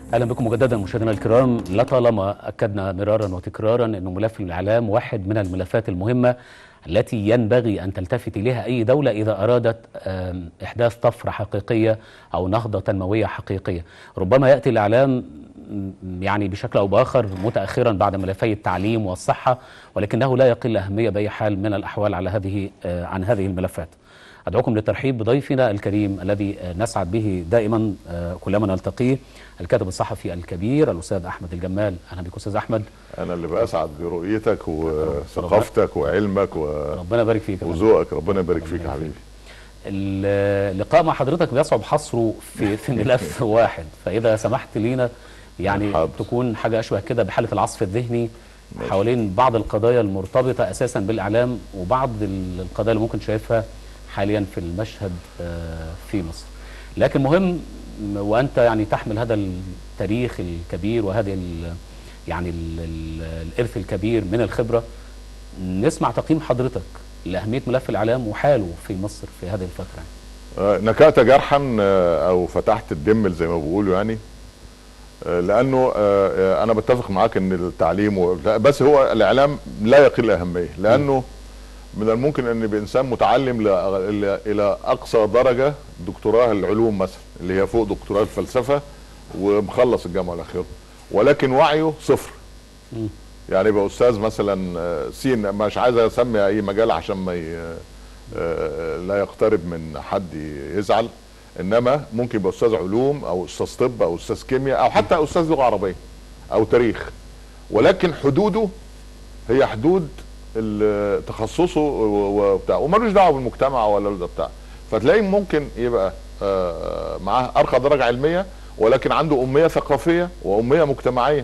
اهلا بكم مجددا مشاهدينا الكرام لطالما اكدنا مرارا وتكرارا انه ملف الاعلام واحد من الملفات المهمه التي ينبغي ان تلتفت اليها اي دوله اذا ارادت آم، احداث طفره حقيقيه او نهضه تنمويه حقيقيه ربما ياتي الاعلام م، يعني بشكل او باخر متاخرا بعد ملفي التعليم والصحه ولكنه لا يقل اهميه باي حال من الاحوال على هذه آه، عن هذه الملفات أدعوكم للترحيب بضيفنا الكريم الذي آه، نسعد به دائما آه، كلما نلتقيه الكاتب الصحفي الكبير الأستاذ أحمد الجمال أهلا بك أستاذ أحمد انا اللي بسعد برؤيتك وثقافتك وعلمك و- ربنا يبارك فيك يا فندم. وذوقك ربنا يبارك فيك يا حبيبي اللقاء مع حضرتك بيصعب حصره في في ملف واحد فإذا سمحت لينا يعني حاضر. تكون حاجة أشبه كده بحالة العصف الذهني حوالين بعض القضايا المرتبطة أساسا بالإعلام وبعض ال- القضايا اللي ممكن شايفها حاليا في المشهد آه، في مصر لكن مهم وأنت يعني تحمل هذا التاريخ الكبير وهذه ال- يعني ال- ال- الإرث الكبير من الخبرة نسمع تقييم حضرتك لأهمية ملف الإعلام وحاله في مصر في هذه الفترة آه، نكأت جرحا آه، او فتحت الدم زي ما بيقولوا يعني آه، لانه آه، آه، انا بتفق معاك ان التعليم و... لا، بس هو الاعلام لا يقل اهميه لانه من الممكن ان بانسان متعلم ل... الى الى اقصى درجه دكتوراه العلوم مثلا اللي هي فوق دكتوراه الفلسفه ومخلص الجامعه الاخيره ولكن وعيه صفر مم. يعني يبقى استاذ مثلا آه، سين مش عايز اسمي اي مجال عشان ما ي... آه، لا يقترب من حد يزعل انما ممكن يبقى استاذ علوم او استاذ طب او استاذ كيمياء او حتى استاذ لغه عربيه او تاريخ ولكن حدوده هي حدود ال- تخصصه و- وبتاع ومالوش دعوه بالمجتمع ولا ده بتاع فتلاقي ممكن يبقى آه، معاه ارقى درجه علميه ولكن عنده اميه ثقافيه واميه مجتمعيه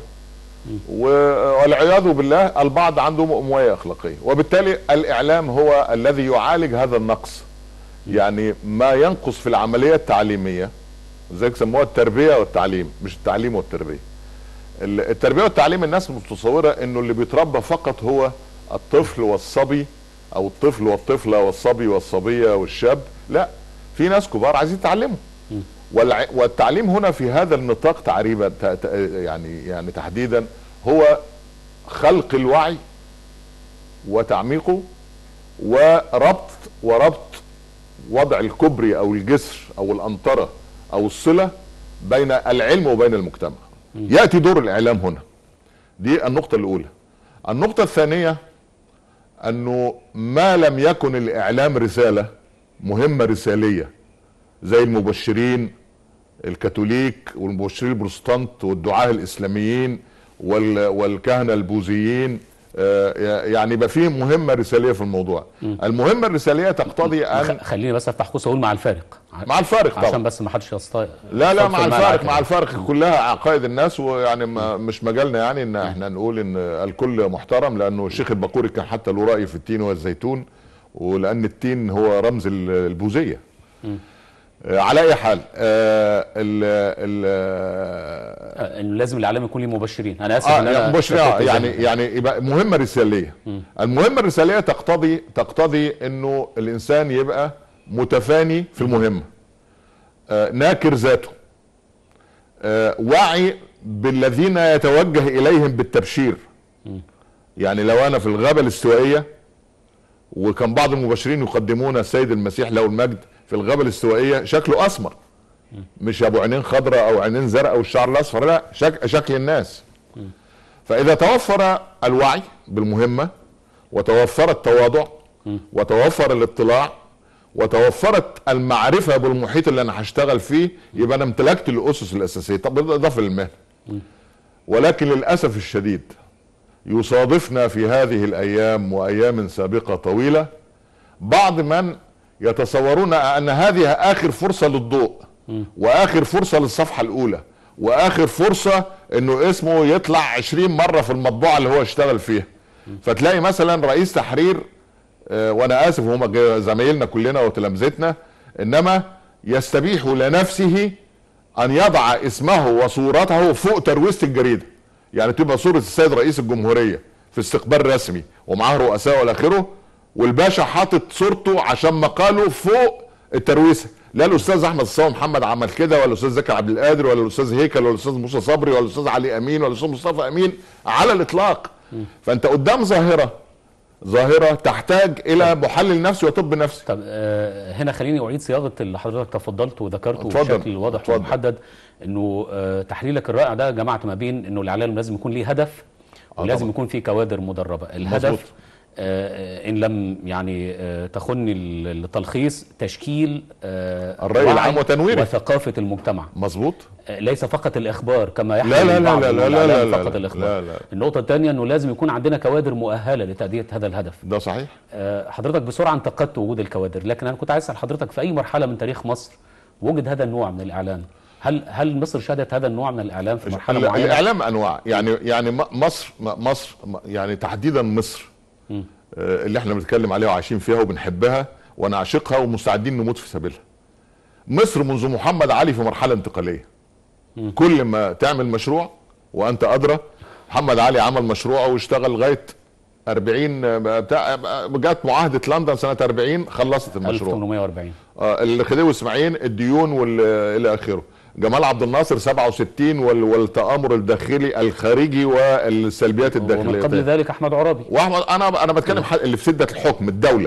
و- والعياذ بالله البعض عنده اميه اخلاقيه وبالتالي الاعلام هو الذي يعالج هذا النقص يعني ما ينقص في العمليه التعليميه زي سموها التربيه والتعليم مش التعليم والتربيه ال- التربيه والتعليم الناس متصوره انه اللي بيتربى فقط هو الطفل والصبي او الطفل والطفله والصبي والصبيه والشاب لا في ناس كبار عايزين يتعلموا والع- والتعليم هنا في هذا النطاق تعريبا ت- ت- يعني يعني تحديدا هو خلق الوعي وتعميقه وربط وربط وضع الكبري او الجسر او الانطره او الصله بين العلم وبين المجتمع ياتي دور الاعلام هنا دي النقطه الاولى النقطه الثانيه انه ما لم يكن الاعلام رساله مهمه رساليه زي المبشرين الكاثوليك والمبشرين البروتستانت والدعاة الاسلاميين وال- والكهنه البوذيين آه، يعني يبقى فيه مهمه رساليه في الموضوع المهمه الرساليه تقتضي ان خ- خليني بس افتح قوس اقول مع الفارق مع الفارق طبعا عشان بس ما حدش يسطا لا لا يستطفل مع معايا الفارق العكس. مع الفارق كلها عقائد الناس ويعني ما مش مجالنا يعني ان احنا نقول ان الكل محترم لانه الشيخ البقوري كان حتى له راي في التين والزيتون ولان التين هو رمز ال- البوذيه آه، على اي حال آه، ال ال آه، إنه لازم الاعلام يكون ليه مبشرين انا اسف اه ان انا يعني مش آه، شتت يعني ذهني. يعني يبقى مهمه رساليه المهمه الرساليه تقتضي تقتضي انه الانسان يبقى متفاني في المهمه آه ناكر ذاته آه واعي بالذين يتوجه اليهم بالتبشير يعني لو انا في الغابه الاستوائيه وكان بعض المبشرين يقدمون السيد المسيح له المجد في الغابه الاستوائيه شكله اسمر مش ابو عينين خضراء او عينين زرقاء والشعر الاصفر لا شك شكل الناس فاذا توفر الوعي بالمهمه وتوفر التواضع وتوفر الاطلاع وتوفرت المعرفه بالمحيط اللي انا هشتغل فيه يبقى انا امتلكت الاسس الاساسيه طب بالاضافه للمهنه ولكن للاسف الشديد يصادفنا في هذه الايام وايام سابقه طويله بعض من يتصورون ان هذه اخر فرصه للضوء واخر فرصه للصفحه الاولى واخر فرصه انه اسمه يطلع 20 مره في المطبوعه اللي هو اشتغل فيها فتلاقي مثلا رئيس تحرير آه، وانا اسف هم جا- زمايلنا كلنا وتلامذتنا انما يستبيح لنفسه ان يضع اسمه وصورته فوق ترويسه الجريده يعني تبقى صوره السيد رئيس الجمهوريه في استقبال رسمي ومعاه رؤساء والى اخره والباشا حاطط صورته عشان مقاله فوق الترويسه لا الاستاذ احمد الصاوي محمد عمل كده ولا الاستاذ زكي عبد القادر ولا الاستاذ هيكل ولا الاستاذ موسى صبري ولا الاستاذ علي امين ولا الاستاذ مصطفى امين على الاطلاق فانت قدام ظاهره ظاهره تحتاج الى محلل نفسي وطب نفسي طب آه، هنا خليني اعيد صياغه اللي حضرتك تفضلت وذكرته اتفضل. بشكل واضح اتفضل. ومحدد انه آه، تحليلك الرائع ده جمعت ما بين انه الاعلام لازم يكون ليه هدف ولازم طبعا. يكون فيه كوادر مدربه مظبوط. الهدف آه، ان لم يعني آه، تخن ال- التلخيص تشكيل آه، الرأي وعي العام وتنويره. وثقافه المجتمع مظبوط آه، ليس فقط الاخبار كما يحمل لا لا لا البعض لا من لا لا الإعلام لا فقط لا الاخبار لا لا. النقطه الثانيه انه لازم يكون عندنا كوادر مؤهله لتاديه هذا الهدف ده صحيح آه، حضرتك بسرعه انتقدت وجود الكوادر لكن انا كنت عايز اسال حضرتك في اي مرحله من تاريخ مصر وجد هذا النوع من الاعلام هل هل مصر شهدت هذا النوع من الاعلام في مرحله ال- معينه الاعلام انواع يعني يعني م- مصر م- مصر م- يعني تحديدا مصر آه، اللي احنا بنتكلم عليها وعايشين فيها وبنحبها ونعشقها ومستعدين نموت في سبيلها مصر منذ محمد علي في مرحله انتقاليه كل ما تعمل مشروع وانت ادرى محمد علي عمل مشروع واشتغل لغايه 40 آه، بتاع آه، جت معاهده لندن سنه 40 خلصت المشروع 1840 آه، الخديوي اسماعيل الديون والى اخره جمال عبد الناصر 67 وال- والتآمر الداخلي الخارجي والسلبيات ومن قبل الداخلية ذلك احمد عرابي واحمد انا انا بتكلم حد- اللي في سده الحكم الدوله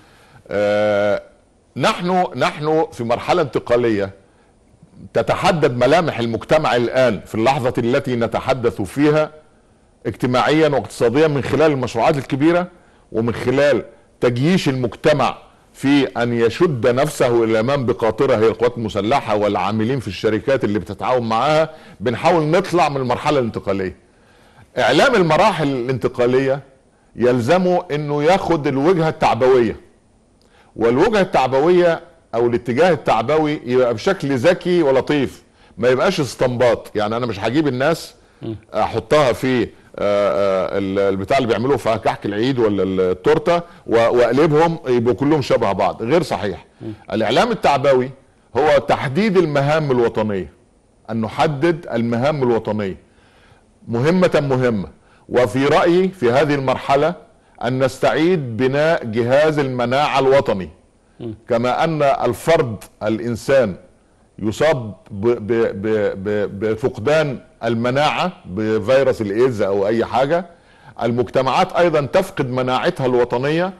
آه نحن نحن في مرحله انتقاليه تتحدد ملامح المجتمع الان في اللحظه التي نتحدث فيها اجتماعيا واقتصاديا من خلال المشروعات الكبيره ومن خلال تجييش المجتمع في ان يشد نفسه الى الامام بقاطره هي القوات المسلحه والعاملين في الشركات اللي بتتعاون معاها بنحاول نطلع من المرحله الانتقاليه. اعلام المراحل الانتقاليه يلزمه انه ياخد الوجهه التعبويه والوجهه التعبويه او الاتجاه التعبوي يبقى بشكل ذكي ولطيف ما يبقاش استنباط يعني انا مش هجيب الناس احطها في آه، آه، ال- البتاع اللي بيعملوه في كحك العيد ولا التورته و- واقلبهم يبقوا كلهم شبه بعض غير صحيح الاعلام التعبوي هو تحديد المهام الوطنيه ان نحدد المهام الوطنيه مهمة مهمة وفي رأيي في هذه المرحلة أن نستعيد بناء جهاز المناعة الوطني كما أن الفرد الإنسان يصاب ب- ب- ب- ب- بفقدان المناعة بفيروس الإيدز أو أي حاجة المجتمعات أيضا تفقد مناعتها الوطنية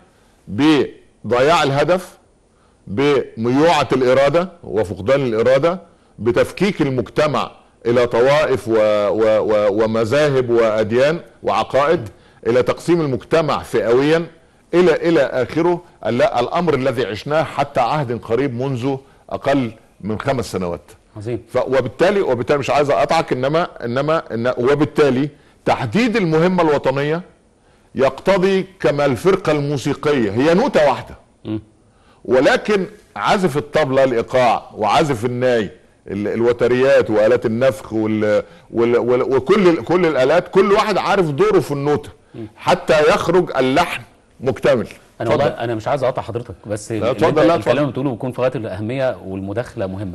بضياع الهدف بميوعة الإرادة وفقدان الإرادة بتفكيك المجتمع إلى طوائف و و و ومذاهب وأديان وعقائد إلى تقسيم المجتمع فئويا إلى إلى آخره الل- الأمر الذي عشناه حتى عهد قريب منذ أقل من خمس سنوات عظيم ف وبالتالي وبالتالي مش عايز اقطعك انما انما إن وبالتالي تحديد المهمه الوطنيه يقتضي كما الفرقه الموسيقيه هي نوته واحده ولكن عازف الطبله الايقاع وعازف الناي ال- الوتريات والات النفخ وال وال وال وكل ال- كل الالات كل واحد عارف دوره في النوته حتى يخرج اللحن مكتمل انا اتفضل. والله انا مش عايز اقطع حضرتك بس لا، اللي اتفضل، انت- لا، الكلام اتفضل. اللي بتقوله بيكون في غايه الاهميه والمداخله مهمه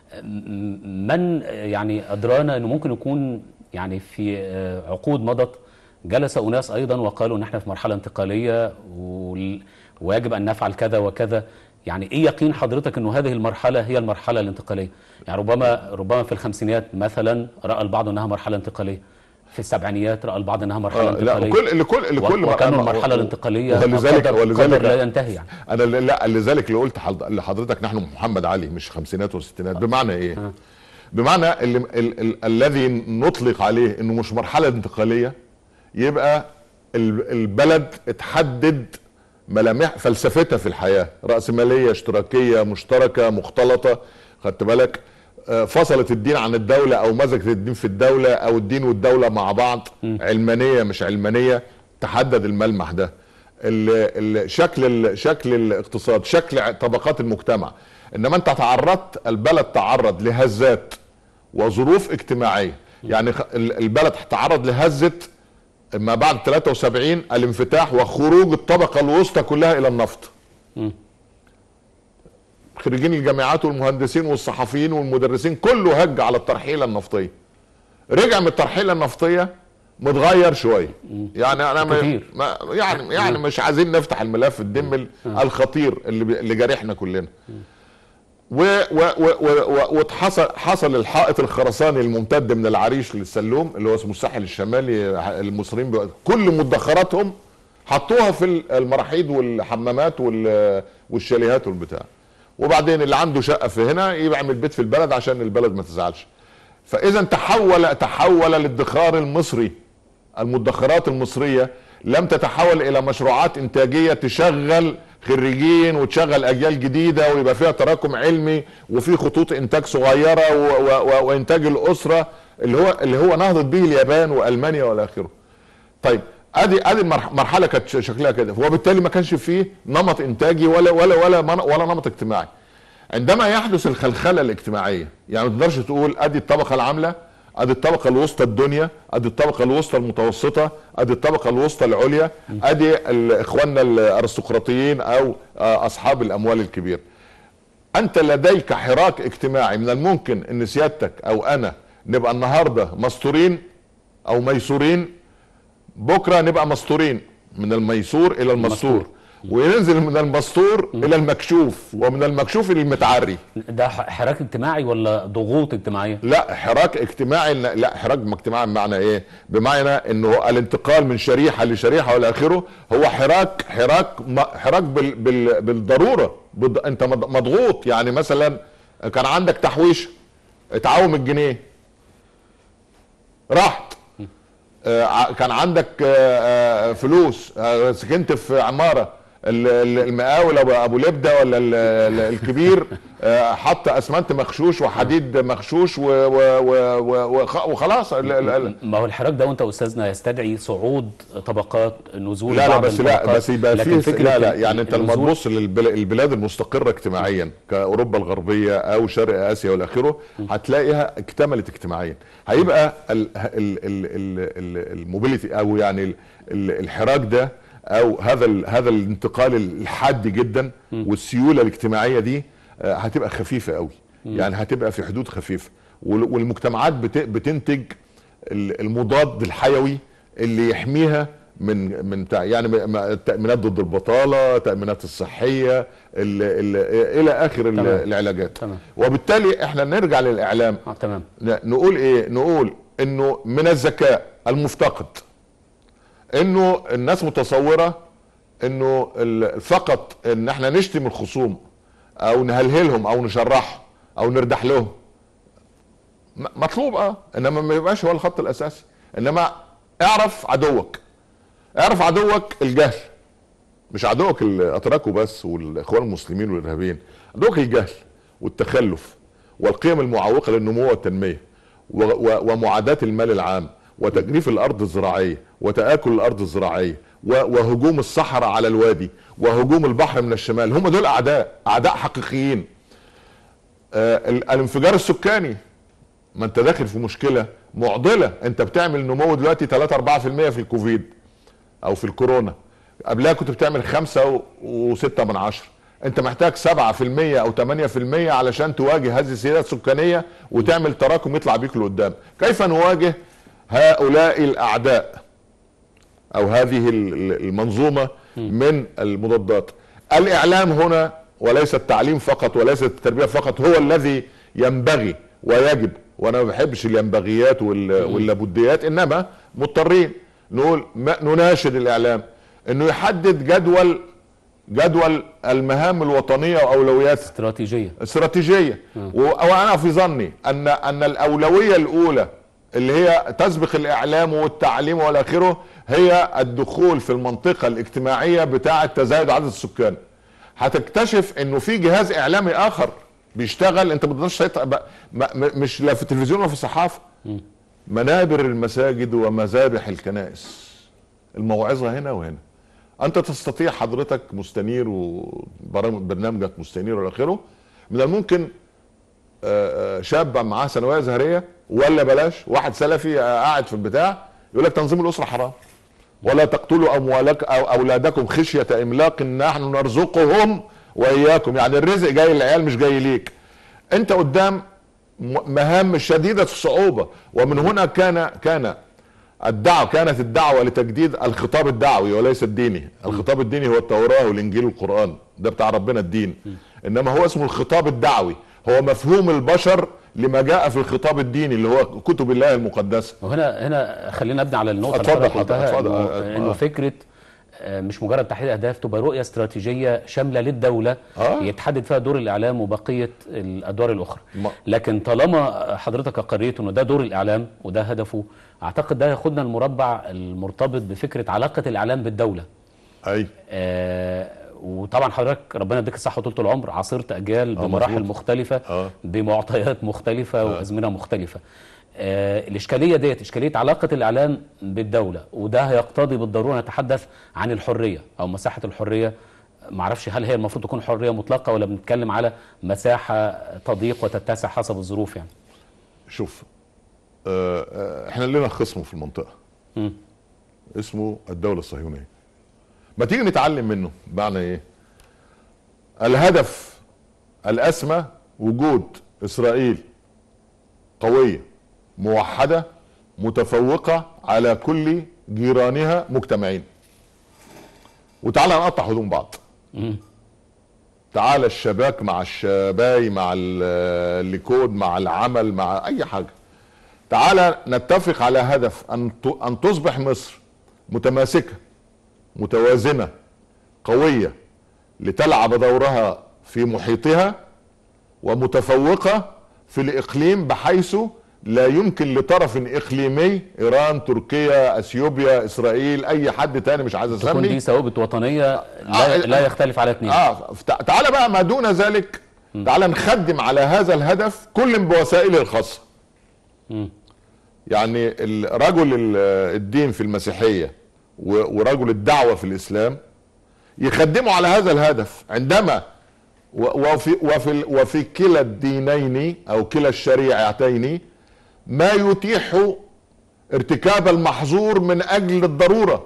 م- من يعني ادرانا انه ممكن يكون يعني في آه، عقود مضت جلس اناس ايضا وقالوا ان احنا في مرحله انتقاليه وال- ويجب ان نفعل كذا وكذا يعني ايه يقين حضرتك انه هذه المرحله هي المرحله الانتقاليه يعني ربما ربما في الخمسينات مثلا راى البعض انها مرحله انتقاليه في السبعينيات راى البعض انها مرحله آه لا انتقاليه كل لكل لكل وكانوا المرحله الانتقاليه ولذلك قدر, ولذلك قدر لا ينتهي يعني انا ل- لا لذلك اللي قلت حض- لحضرتك نحن محمد علي مش خمسينات وستينات بمعنى ايه؟ بمعنى اللي ال ال الذي نطلق عليه انه مش مرحله انتقاليه يبقى ال- البلد اتحدد ملامح فلسفتها في الحياه راسماليه اشتراكيه مشتركه مختلطه خدت بالك آه، فصلت الدين عن الدوله او مزجت الدين في الدوله او الدين والدوله مع بعض علمانيه مش علمانيه تحدد الملمح ده ال- ال- شكل ال- شكل الاقتصاد شكل ع- طبقات المجتمع انما انت تعرضت البلد تعرض لهزات وظروف اجتماعيه يعني خ- ال- البلد تعرض لهزه ما بعد 73 الانفتاح وخروج الطبقه الوسطى كلها الى النفط خريجين الجامعات والمهندسين والصحفيين والمدرسين كله هج على الترحيله النفطيه رجع من الترحيله النفطيه متغير شويه يعني انا ما كتير. ما يعني يعني مش عايزين نفتح الملف الدم ال- الخطير اللي بي- اللي جارحنا كلنا و و و و و واتحصل حصل الحائط الخرساني الممتد من العريش للسلوم اللي هو اسمه الساحل الشمالي المصريين بيبقى كل مدخراتهم حطوها في المراحيض والحمامات وال- والشاليهات والبتاع وبعدين اللي عنده شقه في هنا يعمل بيت في البلد عشان البلد ما تزعلش فاذا تحول تحول الادخار المصري المدخرات المصريه لم تتحول الى مشروعات انتاجيه تشغل خريجين وتشغل اجيال جديده ويبقى فيها تراكم علمي وفي خطوط انتاج صغيره و و و وانتاج الاسره اللي هو اللي هو نهضت به اليابان والمانيا والى اخره. طيب ادي ادي المرح- مرحله كانت ش- شكلها كده وبالتالي ما كانش فيه نمط انتاجي ولا ولا ولا من- ولا نمط اجتماعي. عندما يحدث الخلخله الاجتماعيه يعني ما تقدرش تقول ادي الطبقه العامله ادي الطبقه الوسطى الدنيا ادي الطبقه الوسطى المتوسطه ادي الطبقه الوسطى العليا ادي ال- اخواننا الارستقراطيين او آه، اصحاب الاموال الكبيره انت لديك حراك اجتماعي من الممكن ان سيادتك او انا نبقى النهارده مستورين او ميسورين بكره نبقى مستورين من الميسور الى المستور وننزل من المستور الى المكشوف ومن المكشوف الى المتعري ده ح- حراك اجتماعي ولا ضغوط اجتماعيه لا حراك اجتماعي لا حراك اجتماعي بمعنى ايه بمعنى انه الانتقال من شريحه لشريحه والى اخره هو حراك حراك م- حراك بال بال بالضروره بض... انت مض- مضغوط يعني مثلا كان عندك تحويش اتعوم الجنيه راحت آه، ع- كان عندك آه، آه، فلوس آه، سكنت في عماره ال- ال- المقاول ابو ابو لبده ولا ال- ال- الكبير آه، حط اسمنت مخشوش وحديد مخشوش و- و- و- و- وخ- وخلاص ال- ال- ال- ما هو الحراك ده وانت استاذنا يستدعي صعود طبقات نزول لا لا بعض بس لا الطبقات. بس يبقى لكن في فكرة لا لا ال- يعني انت لما النزول- تبص للبلاد المستقره اجتماعيا كاوروبا الغربيه او شرق اسيا والى اخره هتلاقيها اكتملت اجتماعيا هيبقى ال- ال- ال- ال- ال- الموبيليتي او يعني ال- ال- الحراك ده او هذا ال- هذا الانتقال الحاد جدا والسيوله الاجتماعيه دي آه، هتبقى خفيفه قوي يعني هتبقى في حدود خفيفه وال- والمجتمعات بت- بتنتج ال- المضاد الحيوي اللي يحميها من من بتاع يعني م- م- التامينات ضد البطاله، التامينات الصحيه ال ال الى اخر ال- تمام. العلاجات تمام. وبالتالي احنا نرجع للاعلام آه تمام ن- نقول ايه؟ نقول انه من الذكاء المفتقد انه الناس متصوره انه ال- فقط ان احنا نشتم الخصوم او نهلهلهم او نشرحهم او نردح لهم م- مطلوب اه انما ما يبقاش هو الخط الاساسي انما اعرف عدوك اعرف عدوك الجهل مش عدوك الاتراك وبس والاخوان المسلمين والارهابيين عدوك الجهل والتخلف والقيم المعوقه للنمو والتنميه و- و- ومعاداه المال العام وتجريف الارض الزراعيه وتاكل الارض الزراعيه و- وهجوم الصحراء على الوادي وهجوم البحر من الشمال هم دول اعداء اعداء حقيقيين آه ال- الانفجار السكاني ما انت داخل في مشكله معضله انت بتعمل نمو دلوقتي 3 4% في الكوفيد او في الكورونا قبلها كنت بتعمل خمسة وستة من عشرة انت محتاج سبعة في المية او تمانية في المية علشان تواجه هذه الزيادة السكانية وتعمل تراكم يطلع بيك لقدام كيف نواجه هؤلاء الاعداء او هذه ال- ال- المنظومة من المضادات الاعلام هنا وليس التعليم فقط وليس التربية فقط هو الذي ينبغي ويجب وانا ما بحبش الينبغيات وال- واللابديات انما مضطرين نقول ما نناشد الاعلام انه يحدد جدول جدول المهام الوطنيه واولويات استراتيجيه استراتيجيه و- وانا في ظني ان ان الاولويه الاولى اللي هي تسبق الاعلام والتعليم والى اخره هي الدخول في المنطقه الاجتماعيه بتاعه تزايد عدد السكان هتكتشف انه في جهاز اعلامي اخر بيشتغل انت ما تقدرش تسيطر- ب- م- م- مش لا في التلفزيون ولا في الصحافه منابر المساجد ومذابح الكنائس الموعظه هنا وهنا انت تستطيع حضرتك مستنير وبرنامجك مستنير والى اخره من الممكن آه، آه، شاب معاه ثانويه زهريه ولا بلاش واحد سلفي آه، قاعد في البتاع يقول لك تنظيم الاسره حرام ولا تقتلوا اموالك او اولادكم خشيه املاق نحن نرزقهم واياكم يعني الرزق جاي للعيال مش جاي ليك انت قدام م- مهام شديده الصعوبه ومن هنا كان كان الدعوة كانت الدعوة لتجديد الخطاب الدعوي وليس الديني الخطاب الديني هو التوراة والإنجيل والقرآن ده بتاع ربنا الدين انما هو اسمه الخطاب الدعوي هو مفهوم البشر لما جاء في الخطاب الديني اللي هو كتب الله المقدسه وهنا هنا خلينا نبدا على النقطه اتفضل اللي حضرتك قلتها اتفضل. انه, اه، إنه اه. فكره آه، مش مجرد تحديد اهداف تبقى رؤيه استراتيجيه شامله للدوله اه. يتحدد فيها دور الاعلام وبقيه الادوار الاخرى ما- لكن طالما حضرتك قريت انه ده دور الاعلام وده هدفه اعتقد ده ياخدنا المربع المرتبط بفكره علاقه الاعلام بالدوله اي آه وطبعا حضرتك ربنا يديك الصحه وطول العمر عاصرت اجيال اه، بمراحل مظبوط. مختلفه اه. بمعطيات مختلفه وازمنه مختلفه آه الاشكاليه ديت اشكاليه علاقه الاعلام بالدوله وده هيقتضي بالضروره نتحدث عن الحريه او مساحه الحريه معرفش هل هي المفروض تكون حريه مطلقه ولا بنتكلم على مساحه تضيق وتتسع حسب الظروف يعني شوف آه، آه، احنا لنا خصم في المنطقه مم. اسمه الدوله الصهيونيه ما تيجي نتعلم منه معنى ايه الهدف الاسمى وجود اسرائيل قويه موحده متفوقه على كل جيرانها مجتمعين وتعالى نقطع هدوم بعض مم. تعالى الشباك مع الشباي مع ال- الليكود مع العمل مع اي حاجه تعالى نتفق على هدف ان ت- ان تصبح مصر متماسكه متوازنه قويه لتلعب دورها في محيطها ومتفوقه في الاقليم بحيث لا يمكن لطرف اقليمي ايران تركيا اثيوبيا اسرائيل اي حد تاني مش عايز تكون اسمي دي ثوابت وطنيه لا, آه، لا يختلف على اثنين اه تع- تعالى بقى ما دون ذلك تعالى نخدم على هذا الهدف كل بوسائله الخاصه مم. يعني ال- رجل ال- الدين في المسيحيه و- ورجل الدعوه في الاسلام يخدموا على هذا الهدف عندما و- وفي وفي ال- وفي كلا الدينين او كلا الشريعتين ما يتيح ارتكاب المحظور من اجل الضروره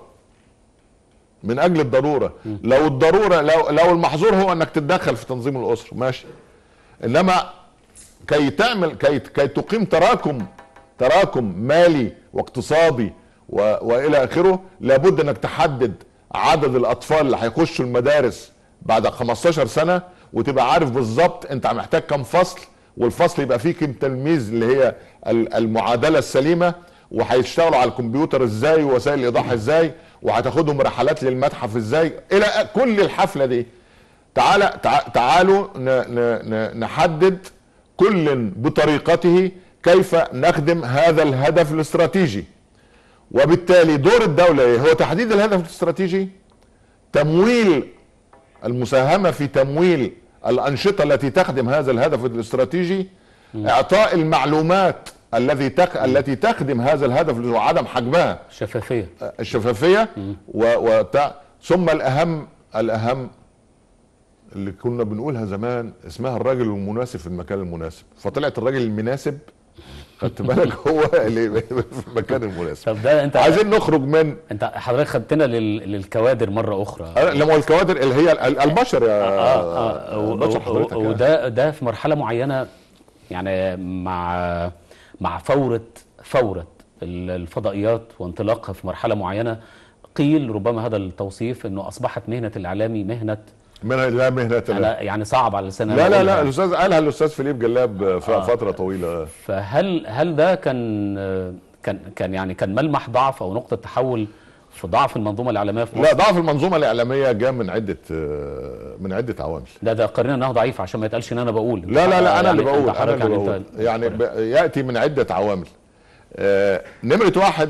من اجل الضروره لو الضروره لو لو المحظور هو انك تتدخل في تنظيم الاسره ماشي انما كي تعمل كي كي تقيم تراكم تراكم مالي واقتصادي و والى اخره لابد انك تحدد عدد الاطفال اللي هيخشوا المدارس بعد 15 سنه وتبقى عارف بالظبط انت محتاج كم فصل والفصل يبقى فيه كم تلميذ اللي هي ال- المعادله السليمه وهيشتغلوا على الكمبيوتر ازاي ووسائل الايضاح ازاي وهتاخدهم رحلات للمتحف ازاي الى كل الحفله دي تعالى تع- تعالوا ن- ن- ن- نحدد كل بطريقته كيف نخدم هذا الهدف الاستراتيجي وبالتالي دور الدولة إيه؟ هو تحديد الهدف الاستراتيجي تمويل المساهمة في تمويل الأنشطة التي تخدم هذا الهدف الاستراتيجي إعطاء المعلومات الذي تخ... التي تخدم هذا الهدف وعدم حجمها شفافيه الشفافيه و... وتع... ثم الاهم الاهم اللي كنا بنقولها زمان اسمها الراجل المناسب في المكان المناسب فطلعت الراجل المناسب خدت بالك هو اللي في المكان المناسب طب ده انت عايزين نخرج من انت حضرتك خدتنا لل... للكوادر مره اخرى لما الكوادر اللي هي ال- البشر يا اه اه و- البشر و- حضرتك يعني. وده ده في مرحله معينه يعني مع مع فوره فوره ال- الفضائيات وانطلاقها في مرحله معينه قيل ربما هذا التوصيف انه اصبحت مهنه الاعلامي مهنه من لا مهنه لا انا يعني صعب على لسان لا لا, لا أقولها. الاستاذ قالها الاستاذ فيليب جلاب في آه. فتره طويله فهل هل ده كان كان كان يعني كان ملمح ضعف او نقطه تحول في ضعف المنظومه الاعلاميه في لا مصر ضعف المنظومه الاعلاميه جاء من عده آه، من عده عوامل ده ده قررنا انها ضعيف عشان ما يتقالش ان انا بقول لا لا لا انا اللي يعني بقول أنت انا حضرتك اللي يعني بقول أنت- يعني ب- ياتي من عده عوامل آه، نمره واحد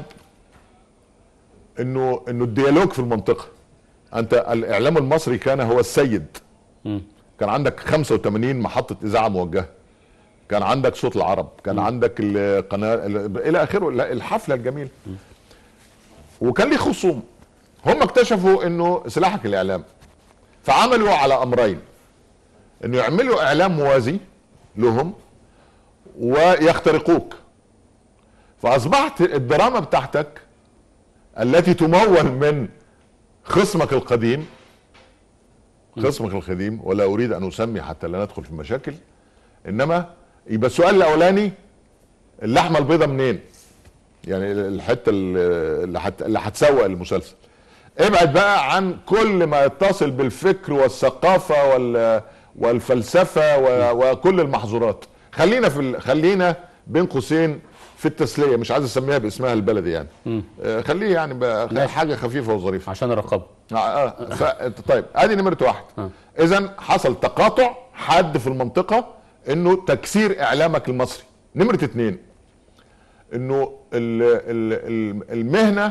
انه انه الديالوج في المنطقه انت الاعلام المصري كان هو السيد مم. كان عندك 85 محطه اذاعه موجهه كان عندك صوت العرب كان عندك القناه ال- الى اخره لا، الحفله الجميله وكان ليه خصوم هم اكتشفوا انه سلاحك الاعلام فعملوا على امرين انه يعملوا اعلام موازي لهم ويخترقوك فاصبحت الدراما بتاعتك التي تمول من خصمك القديم خصمك القديم ولا اريد ان اسمي حتى لا ندخل في مشاكل انما يبقى السؤال الاولاني اللحمه البيضاء منين يعني الحته اللي هت- اللي هتسوق المسلسل ابعد بقى عن كل ما يتصل بالفكر والثقافه وال والفلسفه و... وكل المحظورات خلينا في ال... خلينا بين قوسين في التسليه مش عايز اسميها باسمها البلدي يعني آه خليه يعني بقى ماشي. حاجه خفيفه وظريفه عشان الرقابه آه آه ف... طيب ادي نمره واحد اذا حصل تقاطع حاد في المنطقه انه تكسير اعلامك المصري نمره اتنين انه ال... ال... ال- المهنه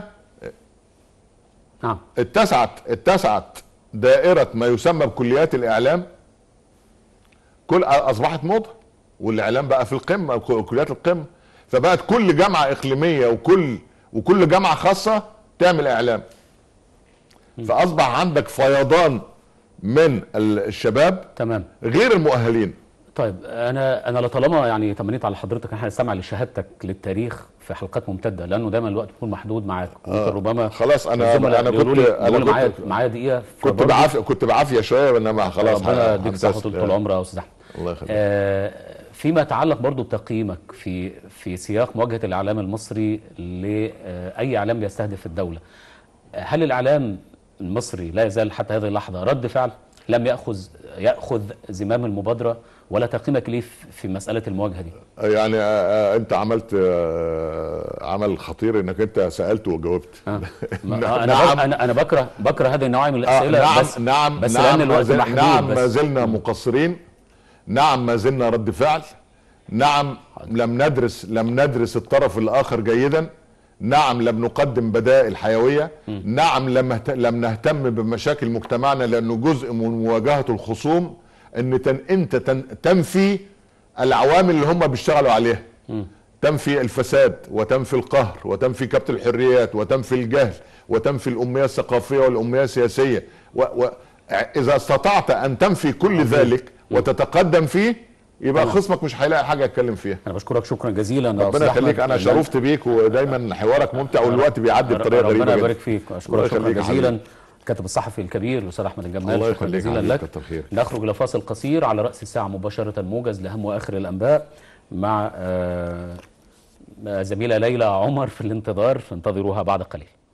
نعم اتسعت اتسعت دائرة ما يسمى بكليات الإعلام كل أصبحت موضة والإعلام بقى في القمة ك- كليات القمة فبقت كل جامعة إقليمية وكل وكل جامعة خاصة تعمل إعلام فأصبح عندك فيضان من ال- الشباب تمام غير المؤهلين طيب انا انا لطالما يعني تمنيت على حضرتك احنا هنستمع لشهادتك للتاريخ في حلقات ممتده لانه دايما الوقت بيكون محدود معاك ممكن ربما خلاص أنا- الزملاء أنا بيقولوا كنت- لي- أنا بيقولوا معايا كنت- معايا دقيقه كنت فبرضه بعافية كنت بعافية شوية إنما خلاص ربنا ه- يديك صحه هنتست- طول العمر يا استاذ احمد الله يخليك آه، فيما يتعلق برضو بتقييمك في في سياق مواجهه الاعلام المصري لاي اعلام بيستهدف الدوله هل الاعلام المصري لا يزال حتى هذه اللحظه رد فعل لم ياخذ ياخذ زمام المبادره ولا تقييمك ليه في- في مساله المواجهه دي يعني آه، آه، انت عملت آه، عمل خطير انك انت سالت وجاوبت آه. ما- نعم. انا ب- انا انا بكره بكره هذه النوعيه من آه، الاسئله نعم بس نعم بس نعم لان ما الوقت زل- محدود نعم ما بس زلنا مقصرين نعم ما زلنا رد فعل نعم لم ندرس لم ندرس الطرف الاخر جيدا نعم لم نقدم بدائل حيويه نعم لم اهت- لم نهتم بمشاكل مجتمعنا لانه جزء من مواجهه الخصوم ان تن انت تن تنفي العوامل اللي هم بيشتغلوا عليها تنفي الفساد وتنفي القهر وتنفي كبت الحريات وتنفي الجهل وتنفي الأمية الثقافية والأمية السياسية و... و... إذا استطعت أن تنفي كل ذلك وتتقدم فيه يبقى تمام. خصمك مش هيلاقي حاجة يتكلم فيها انا بشكرك شكرا جزيلا يا ربنا أستاذ أحمد. يخليك أنا لأن- شرفت بيك ودايما حوارك ممتع والوقت بيعدي بطريقة غريبة ربنا جدا يبارك فيك الله اشكرك شكرا يخليك يا جزيلا حبيبي. الكاتب الصحفي الكبير الاستاذ احمد الجمال الله شكرا يخليك جزيلا حبيبي، لك كتر خير. نخرج الى فاصل قصير على راس الساعه مباشره موجز لاهم واخر الانباء مع آه، زميله ليلى عمر في الانتظار فانتظروها بعد قليل